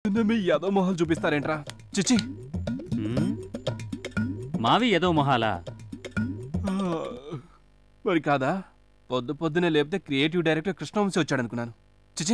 మీ యాదవ్ మొహాలు చూపిస్తారేంట్రా చిచి హ్మ్? మావి ఏదో మొహాలా ఆ, మరి కాదా పొద్దు పొద్దునే లేపితే క్రియేటివ్ డైరెక్టర్ కృష్ణవంశీ వచ్చాడు అనుకున్నాను చిచి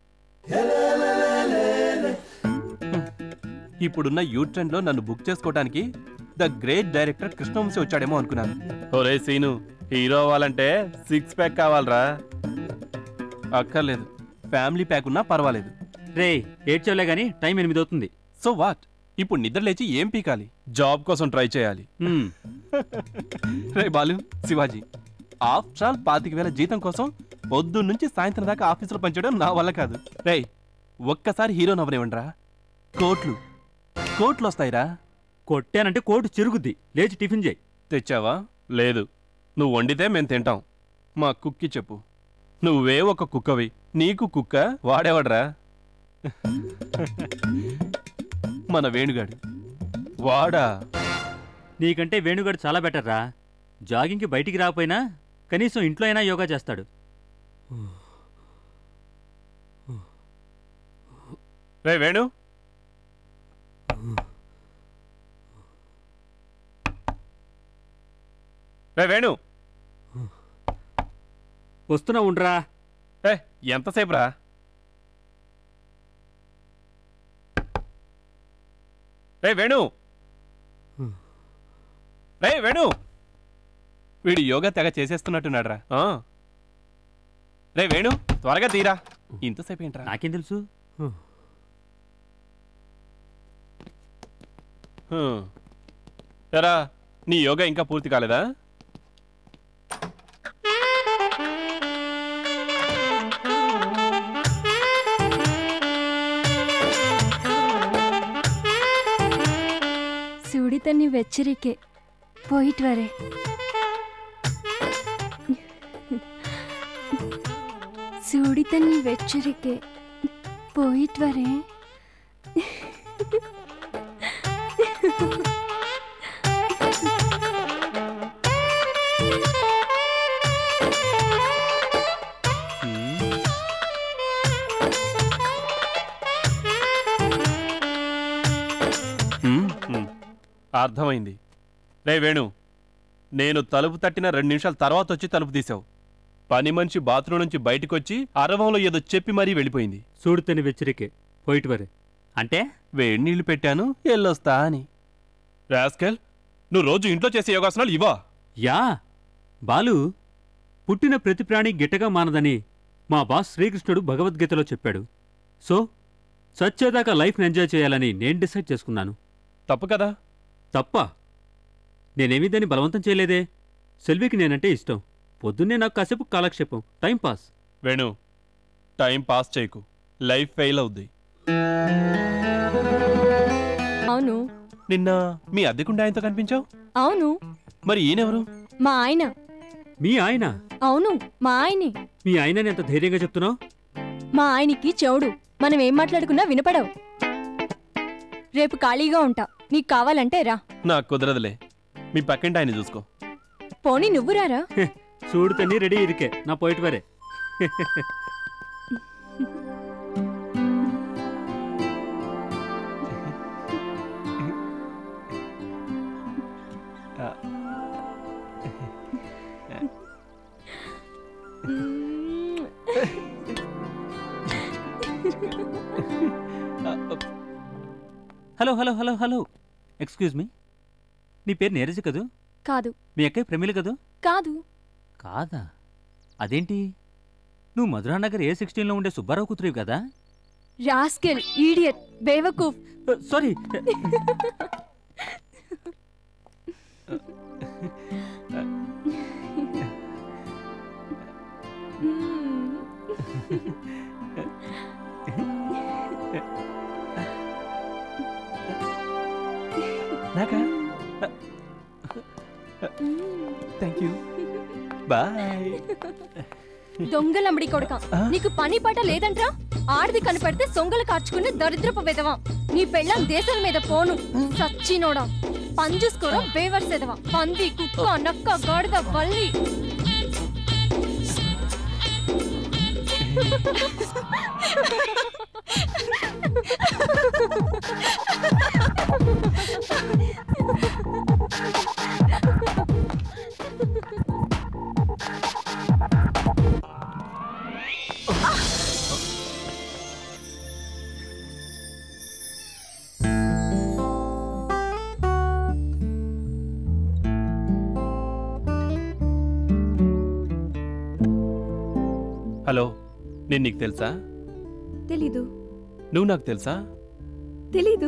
ఇప్పుడున్న యూ ట్రెండ్ లో నన్ను బుక్ చేసుకోవడానికి ద గ్రేట్ డైరెక్టర్ కృష్ణవంశీ వచ్చాడేమో అనుకున్నాను ఒరే సీను హీరో అవ్వాలంటే సిక్స్ ప్యాక్ కావాలరా అక్కర్లేదు ఫ్యామిలీ ప్యాక్ ఉన్నా పర్వాలేదు రే ఏడ్చోలే గాని టైం ఎనిమిది అవుతుంది సో వాట్ ఇప్పుడు నిద్ర లేచి ఏం పీకాలి జాబ్ కోసం ట్రై చేయాలి హ్మ్. రే బాలు శివాజీ ఆఫ్టర్ ఆల్ పాతిక వేల జీతం కోసం పొద్దున్న నుంచి సాయంత్రం దాకా ఆఫీసులో పనిచేయడం నా వల్ల కాదు రే ఒక్కసారి హీరో నవ్వనివ్వండిరా కోట్లు కోట్లు వస్తాయిరా కొట్టానంటే కోటు చిరుగుద్ది లేచి టిఫిన్ చేయి తెచ్చావా లేదు నువ్వు వండితే మేము తింటాం మా కుక్కి చెప్పు నువ్వే ఒక కుక్కవి నీకు కుక్క వాడేవాడ్రా మన వేణుగాడు వాడా నీకంటే వేణుగాడు చాలా బెటర్ రా జాగింగ్కి బయటికి రాకపోయినా కనీసం ఇంట్లో అయినా యోగా చేస్తాడు రే వేణు రే వేణు వస్తున్నా ఉండ్రా ఏ ఎంతసేపు రా రే వేణు రే వేణు వీడు యోగా తెగ చేసేస్తున్నట్టున్నాడు రా రే వేణు త్వరగా తీరా ఇంతసేపు ఏంట్రా నాకేం తెలుసు హ్మ్. ఎరా నీ యోగా ఇంకా పూర్తి కాలేదా സുടിത്ത നീ വെച്ചിരിക്കെ പോയിട്ട് വരെ സുടിത്ത നീ വെച്ചിരിക്കെ പോയിട്ട് വരെ హ్మ్. హ్మ్, హ్మ్. అర్థమైంది రే వేణు నేను తలుపు తట్టిన రెండు నిమిషాల తర్వాత వచ్చి తలుపు తీసావు పని మనిషి బాత్రూమ్ నుంచి బయటకొచ్చి అరవంలో ఏదో చెప్పి మరీ వెళ్ళిపోయింది చూడుతని వెచ్చరికే పోయిట్ వరే అంటే వేడి నీళ్లు పెట్టాను ఎల్లొస్తా అని రాస్కెల్ నువ్వు రోజు ఇంట్లో చేసే యోగాసనాలు ఇవా యా బాలు పుట్టిన ప్రతి ప్రాణి గిట్టగా మానదని మా బాస్ శ్రీకృష్ణుడు భగవద్గీతలో చెప్పాడు సో సచ్చేదాకా లైఫ్ని ఎంజాయ్ చేయాలని నేను డిసైడ్ చేసుకున్నాను తప్పు కదా తప్ప నేనేమీ దాన్ని బలవంతం చేయలేదే సెల్వికి నేనంటే ఇష్టం పొద్దున్నే నాకు కాసేపు కాలక్షేపం time pass Venu time pass చేయకు లైఫ్ ఫెయిల్ అవుద్ది అవును నిన్న మీ అద్దెకుండా ఆయనతో కనిపించావు అవును మరి ఈయనెవరు మా ఆయన మీ ఆయన అవును మా ఆయనే మీ ఆయనని ఎంత ధైర్యంగా చెప్తున్నావు మా ఆయనకి చెవుడు మనం ఏం మాట్లాడుకున్నా వినపడవు రేపు ఖాళీగా ఉంటా నీకు కావాలంటే రా నాకు కుదరదులే మీ పక్కింటి ఆయన చూసుకో పోనీ నువ్వు రారా చూడు తన్ని రెడీ ఇరికే నా పోయిట్ వరే hello hello hello hello excuse me నీ పేరు నీరజ్ కదూ కాదు మీ అక్కయ్య ప్రమిళ కదూ కాదు కాదా అదేంటి నువ్వు మధురానగర్ ఏ సిక్స్టీన్లో ఉండే సుబ్బారావు కూతురివి కదా రాస్కెల్ ఈడియట్ బేవకూఫ్ సారీ నాకా థ్యాంక్ యూ బాయ్ దొంగలమ్మడి కొడక నీకు పని పాట లేదంట్రా ఆడది కనపడితే సొంగలు కార్చుకుని దరిద్రపు విధవా నీ పెళ్ళం దేశాల మీద పోను సచ్చినోడా పంజుసుకోరా బేవర్స్ ఎదవా పంది కుక్క నక్క గాడిద బల్లి నేను నీకు తెలుసా తెలీదు నువ్వు నాకు తెలుసా తెలీదు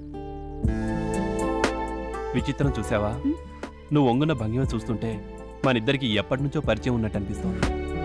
విచిత్రం చూసావా ఉమ్. నువ్వు ఒంగున్న భంగిమ చూస్తుంటే మన ఇద్దరికి ఎప్పటి నుంచో పరిచయం ఉన్నట్టు అనిపిస్తోంది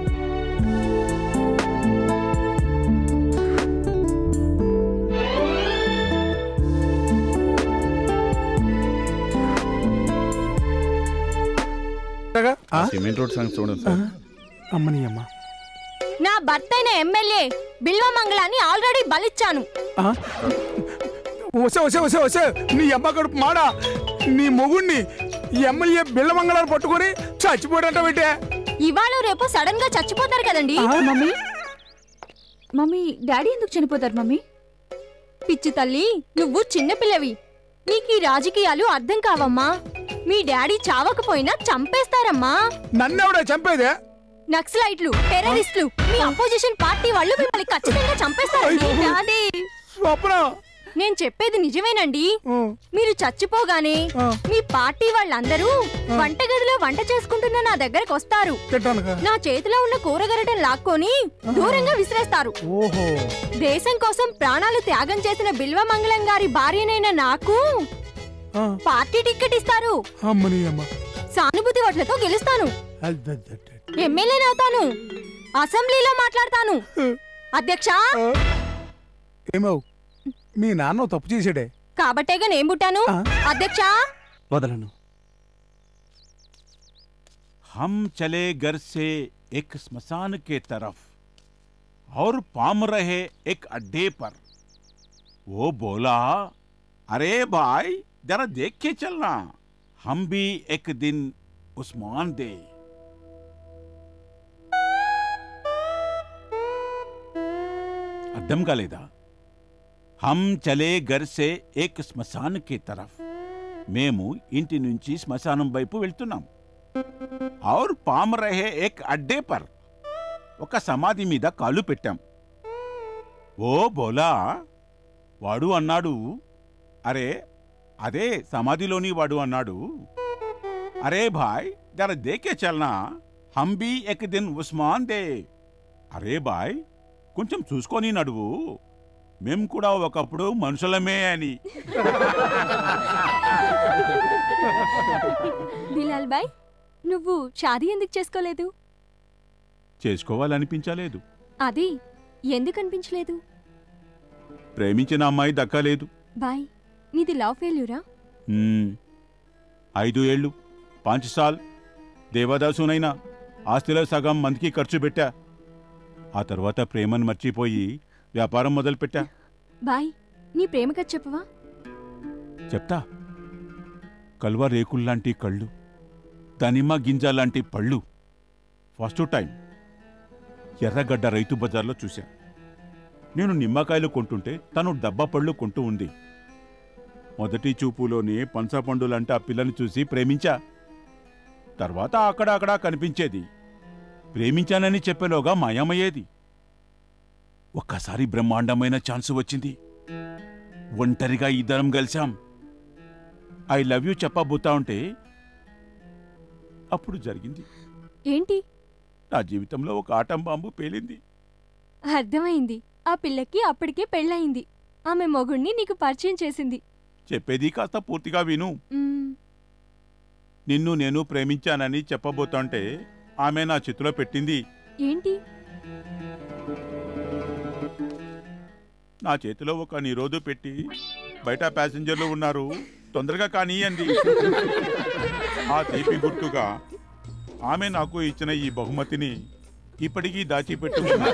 ఆ? సిమెంట్ రోడ్ సంగతి చూడండి సార్ అమ్మని అమ్మ నా భర్త అయిన ఎమ్మెల్యే బిల్వమంగళాన్ని ఆల్రెడీ బలిచ్చాను ఆ? వసే వసే వసే వసే నీ అమ్మ కడుపు మాడా నీ మొగుణ్ణి ఎమ్మెల్యే బిళ్ళమంగళాలు పట్టుకొని చచ్చిపోయాడంట పెట్టే ఇవాళ రేపు సడన్ గా చచ్చిపోతారు కదండి మమ్మీ మమ్మీ డాడీ ఎందుకు చనిపోతారు మమ్మీ పిచ్చి తల్లి నువ్వు చిన్నపిల్లవి నీకు ఈ రాజకీయాలు అర్థం కావమ్మా మీ డాడీ చావకపోయినా చంపేస్తారమ్మా నన్నెవడా చంపేదే నక్సలైట్లు టెర్రరిస్టులు మీ అపోజిషన్ పార్టీ వాళ్ళు మిమ్మల్ని ఖచ్చితంగా చంపేస్తారండి డాడీ స్వప్న నేను చెప్పేది నిజమేనండి ఆ, మీరు చచ్చిపోగానే ఆ. మీ పార్టీ వాళ్ళందరూ వంటగదిలో వంట చేసుకుంటున్న నా దగ్గరకు వస్తారు తిట్టానుగా నా చేతిలో ఉన్న కూరగరటం లాక్కొని దూరంగా విసిరేస్తారు ఓహో దేశం కోసం ప్రాణాలు త్యాగం చేసిన బిల్వమంగళం గారి భార్యనైన నాకు ఆ, పార్టీ టికెట్ ఇస్తారు అమ్మని అమ్మ సానుభూతి ఓట్లతో గెలుస్తాను అద్దద్దద్ద. ఎమ్మెల్యేనవుతాను అసెంబ్లీలో మాట్లాడతాను అధ్యక్ష ఆ, ఏమవు మీ నాన్న తప్పు చేసాడే కాబట్టేగా నేను పుట్టాను ఆ. అధ్యక్ష వదలను हम चले घर से एक स्मशान के तरफ और पाम रहे एक अड्डे पर वो बोला अरे भाई जरा देख के चलना हम भी एक दिन उस्मान दे అర్థం కాలేదా హమ్ చలే గర్ సే ఏక్ శ్మశాన్ కే తరఫ్ మేము ఇంటి నుంచి శ్మశానం వైపు వెళ్తున్నాం ఔర్ పామ్ రహే ఏక్ అడ్డే పర్ ఒక సమాధి మీద కాలు పెట్టాం ఓ బోలా వాడు అన్నాడు అరే అదే సమాధిలోని వాడు అన్నాడు అరే భాయ్ జర దేకే చల్నా హమ్ బీ ఎక్ దిన్ ఉస్మాన్ దే అరే బాయ్ కొంచెం చూసుకొని నడువు మేం కూడా ఒకప్పుడు మనుషులమే అని బిలాల్ బాయ్ నువ్వు షాదీ ఎందుకు చేసుకోలేదు చేసుకోవాలనిపించలేదు అది ఎందుకు అనిపించలేదు ప్రేమించిన అమ్మాయి దక్కలేదు బాయ్ నీది లవ్ ఫెయిల్యూరా మ్మ్. ఐదు ఏళ్ళు పాంచ్ సాల్ దేవదాసునైనా ఆస్తిలో సగం మందికి ఖర్చు పెట్టా ఆ తర్వాత ప్రేమను మర్చిపోయి వ్యాపారం మొదలుపెట్టా బాయ్ నీ ప్రేమ కథ చెప్పవా చెప్తా కల్వ రేకుల్లాంటి కళ్ళు దానిమ్మ గింజ లాంటి పళ్ళు ఫస్ట్ టైం ఎర్రగడ్డ రైతు బజార్లో చూశా నేను నిమ్మకాయలు కొంటుంటే తను డబ్బా పళ్ళు కొంటూ ఉంది మొదటి చూపులోనే పంచపండులంటే ఆ పిల్లని చూసి ప్రేమించా తర్వాత అక్కడ అక్కడ కనిపించేది ప్రేమించానని చెప్పేలోగా మాయమయ్యేది ఒక్కసారి బ్రహ్మాండమైన ఛాన్స్ వచ్చింది ఒంటరిగా ఇద్దరం కలిశాం ఐ లవ్ యూ చెప్పబోతా ఉంటే అప్పుడు జరిగింది ఏంటి నా జీవితంలో ఒక ఆటం బాంబు పేలింది అర్థమైంది ఆ పిల్లకి అప్పటికే పెళ్ళయింది ఆమె మొగుణ్ణి నీకు పరిచయం చేసింది చెప్పేది కాస్త పూర్తిగా విను మ్మ్, నిన్ను నేను ప్రేమించానని చెప్పబోతుంటే ఆమె నా చేతిలో పెట్టింది ఏంటి నా చేతిలో ఒక నిరోధు పెట్టి బయట ప్యాసింజర్లు ఉన్నారు తొందరగా కానీ అంది ఆ తీపి గుర్తుగా ఆమె నాకు ఇచ్చిన ఈ బహుమతిని ఇప్పటికీ దాచిపెట్టుకున్నా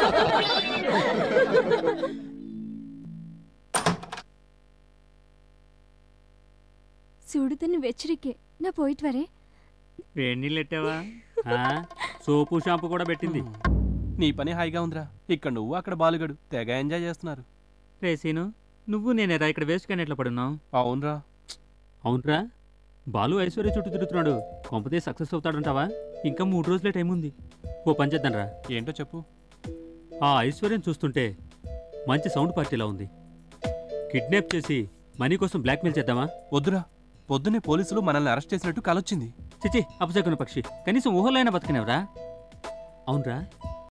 చూడుతున్న వెచ్చరికే నా పోయిట్వరే వేడి నీళ్ళు ఎట్టావా ఆ, సోపు షాంపూ కూడా పెట్టింది నీ పని హాయిగా ఉందిరా ఇక్కడ నువ్వు అక్కడ బాలుగడు తెగ ఎంజాయ్ చేస్తున్నారు రేసీను నువ్వు నేనేరా ఇక్కడ వేస్ట్ కానీ ఎట్లా పడున్నావు అవునరా అవునరా బాలు ఐశ్వర్య చుట్టూ తిరుగుతున్నాడు కొంపతే సక్సెస్ అవుతాడంటావా ఇంకా మూడు రోజులే టైం ఉంది ఓ పని చేద్దాంరా ఏంటో చెప్పు ఆ ఐశ్వర్యం చూస్తుంటే మంచి సౌండ్ పార్టీలా ఉంది కిడ్నాప్ చేసి మనీ కోసం బ్లాక్మెయిల్ చేద్దామా వద్దురా పొద్దునే పోలీసులు మనల్ని అరెస్ట్ చేసినట్టు కలొచ్చింది చిచి అపశకున పక్షి కనీసం ఊహలైనా బతికినవరా అవునరా